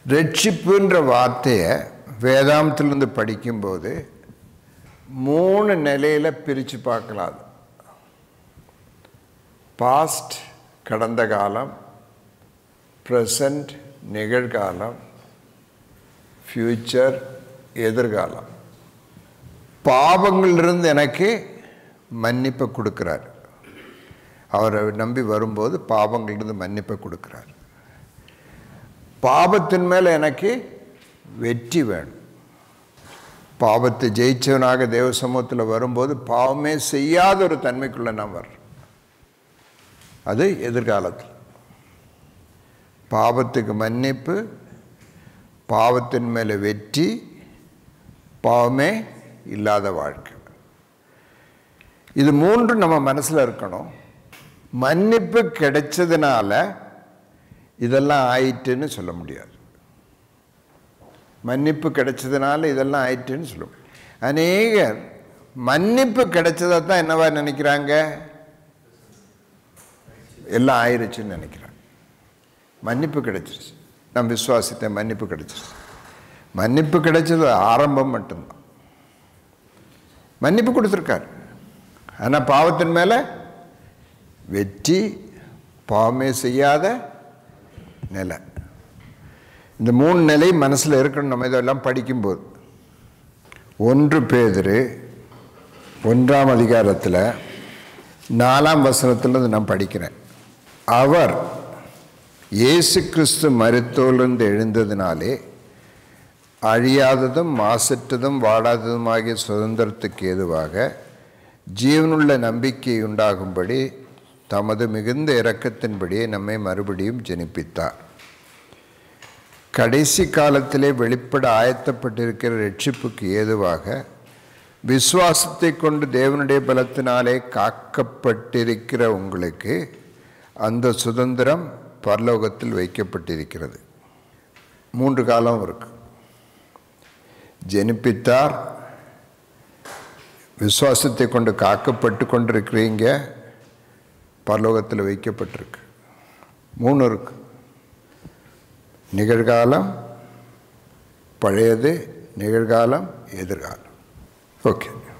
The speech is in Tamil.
ரட்சிப்புன்ற வார்த்தையை வேதாந்தத்திலிருந்து படிக்கும்போது மூணு நிலையில் பிரித்து பார்க்கலாம் பாஸ்ட் கடந்த காலம் ப்ரெசண்ட் நிகழ்காலம் ஃப்யூச்சர் எதிர்காலம் பாவங்களிலிருந்து எனக்கு மன்னிப்பை கொடுக்குறார் அவரை நம்பி வரும்போது பாவங்களிலிருந்து மன்னிப்பை கொடுக்குறார் பாவத்தின் மேலே எனக்கு வெற்றி வேணும் பாவத்தை ஜெயிச்சவனாக தேவ சமூகத்தில் வரும்போது பாவமே செய்யாத ஒரு தன்மைக்குள்ளே நான் வர்றேன் அது எதிர்காலத்தில் பாவத்துக்கு மன்னிப்பு பாவத்தின் மேலே வெற்றி பாவமே இல்லாத வாழ்க்கை இது மூன்றும் நம்ம மனசில் இருக்கணும் மன்னிப்பு கிடைச்சதுனால இதெல்லாம் ஆயிட்டுன்னு சொல்ல முடியாது மன்னிப்பு கிடைச்சதுனால இதெல்லாம் ஆயிட்டுன்னு சொல்ல முடியாது அநேகர் மன்னிப்பு கிடைச்சதை தான் என்னவா நினைக்கிறாங்க எல்லாம் ஆயிருச்சுன்னு நினைக்கிறாங்க மன்னிப்பு கிடைச்சிருச்சு நான் விசுவாசித்தேன் மன்னிப்பு கிடைச்சிருச்சு மன்னிப்பு கிடைச்சது ஆரம்பம் மட்டும்தான் மன்னிப்பு கொடுத்துருக்காரு ஆனால் பாவத்தின் மேலே வெற்றி பாவமே செய்யாத நிலை இந்த மூணு நிலை மனசில் இருக்கணும் நம்ம இதெல்லாம் படிக்கும்போது ஒன்று பேதரு ஒன்றாம் அதிகாரத்தில் நாலாம் வசனத்தில் நான் படிக்கிறேன் அவர் இயேசு கிறிஸ்து மருத்துவலிருந்து எழுந்ததினாலே அழியாததும் மாசற்றதும் வாடாததுமாகிய சுதந்திரத்துக்கு ஏதுவாக ஜீவனுள்ள நம்பிக்கை உண்டாகும்படி தமது மிகுந்த இரக்கத்தின்படியே நம்மை மறுபடியும் ஜெனிப்பித்தார் கடைசி காலத்திலே வெளிப்பட ஆயத்தப்பட்டிருக்கிற ரட்சிப்புக்கு ஏதுவாக விசுவாசத்தை கொண்டு தேவனுடைய பலத்தினாலே காக்கப்பட்டிருக்கிற உங்களுக்கு அந்த சுதந்திரம் பரலோகத்தில் வைக்கப்பட்டிருக்கிறது மூன்று காலம் இருக்கு ஜெனிப்பித்தார் விசுவாசத்தை கொண்டு காக்கப்பட்டு கொண்டிருக்கிறீங்க பரலோகத்தில் வைக்கப்பட்டிருக்கு மூணு இருக்கு நிகழ்காலம் பழையது நிகழ்காலம் எதிர்காலம் ஓகே